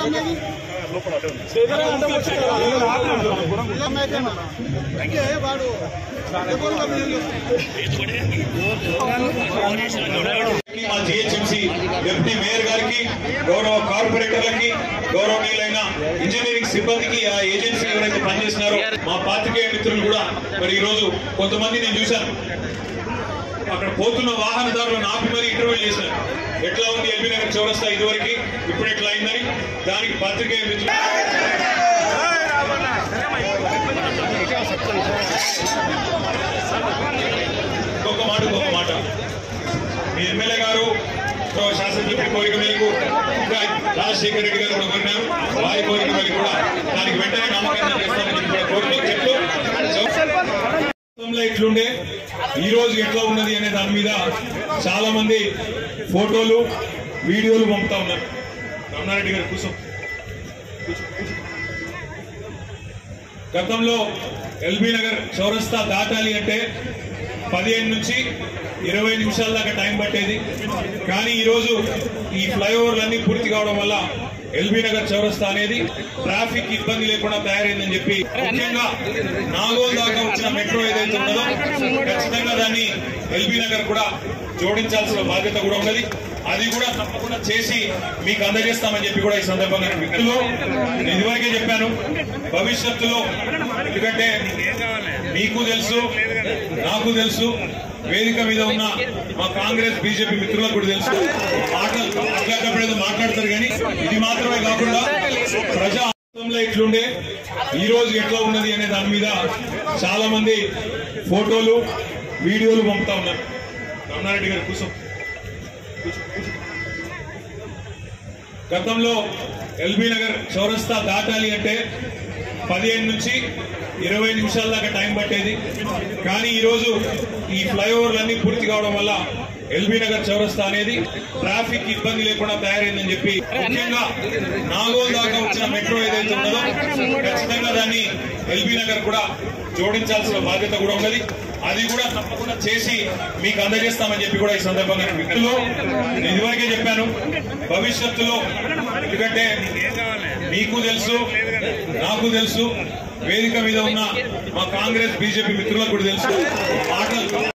మా GHMC deputy mayor గారికి గౌరవ కార్పొరేటర్లకి గౌరవనీయులైన ఇంజనీరింగ్ సిబ్బందికి ఆ ఏజెన్సీ ఎవరైతే పనిచేస్తున్నారో మా పాత్రికేయ మిత్రులు కూడా మరి ఈ రోజు కొంతమంది నేను చూశాను అక్కడ పోతున్న వాహనదారులను ఆపి మరి ఇంటర్వ్యూ చేశాను ఎట్లా ఉంది ఎల్బీ నగర్ చౌరస్తా ఇదివరకు ఇప్పుడు ఎట్లా అయిందని దానికి పాత్రికేయ మిత్రులు ఇంకొక మాట ఇంకొక మాట మీ ఎమ్మెల్యే గారు గౌరవ శాసనసభ్యుడి కోరిక మేరకు ఇంకా రాజశేఖర రెడ్డి గారు కూడా కోరినారు వారి కోరిక మేరకు కూడా దానికి వెంటనే నామకరణం చేస్తామని చెప్పి కూడా కోరుతూ చెప్తూ గతంలో ఎట్లుండే ఈ రోజు ఎట్లా ఉన్నది అనే దాని మీద చాలా మంది ఫోటోలు వీడియోలు పంపుతా ఉన్నారు రమణారెడ్డి గారు కూర్చో గతంలో ఎల్బీ నగర్ చౌరస్తా దాటాలి అంటే పదిహేను నుంచి ఇరవై నిమిషాల దాకా టైం పట్టేది కానీ ఈరోజు ఈ ఫ్లైఓవర్లన్నీ పూర్తి కావడం వల్ల ఎల్బీ నగర్ చౌరస్తా అనేది ట్రాఫిక్ ఇబ్బంది లేకుండా తయారైందని చెప్పి ముఖ్యంగా నాగోల్ దాకా వచ్చిన మెట్రో ఏదైతే ఉన్నదో ఖచ్చితంగా దాన్ని ఎల్బీ నగర్ కూడా జోడించాల్సిన బాధ్యత కూడా ఉన్నది అది కూడా తప్పకుండా చేసి మీకు అందజేస్తామని చెప్పి కూడా ఈ సందర్భంగా నేను మిత్రులు నేను ఇదివరకే చెప్పాను భవిష్యత్తులో ఎందుకంటే మీకు తెలుసు నాకు తెలుసు వేదిక మీద ఉన్న మా కాంగ్రెస్ బీజేపీ మిత్రులకు కూడా తెలుసు మాటలు మాట్లాడేటప్పుడు మాట్లాడతారు కానీ ఇది మాత్రమే కాకుండా ప్రజా ఆనందంలో ఎట్లుండే ఈ రోజు ఎట్లా ఉన్నది అనే దాని మీద చాలా మంది ఫోటోలు వీడియోలు పంపుతా ఉన్నారు రమణారెడ్డి గారు కూర్చో గతంలో ఎల్బీ నగర్ చౌరస్తా దాటాలి అంటే పదిహేను నుంచి ఇరవై నిమిషాల దాకా టైం పట్టేది కానీ ఈరోజు ఈ ఫ్లైఓవర్లన్నీ పూర్తి కావడం వల్ల ఎల్బీ నగర్ చౌరస్తా అనేది ట్రాఫిక్ ఇబ్బంది లేకుండా తయారైందని చెప్పి ముఖ్యంగా నాగోల్ దాకా వచ్చిన మెట్రో ఏదైతే ఉన్నదో ఖచ్చితంగా దాన్ని ఎల్బీ నగర్ కూడా జోడించాల్సిన బాధ్యత కూడా ఉన్నది అది కూడా తప్పకుండా చేసి మీకు అందజేస్తామని చెప్పి కూడా ఈ సందర్భంగా నేను మిత్రులు నేను ఇదివరకే చెప్పాను భవిష్యత్తులో ఎందుకంటే మీకు తెలుసు నాకు తెలుసు వేదిక మీద ఉన్న మా కాంగ్రెస్ బీజేపీ మిత్రులకు కూడా తెలుసు మాటలు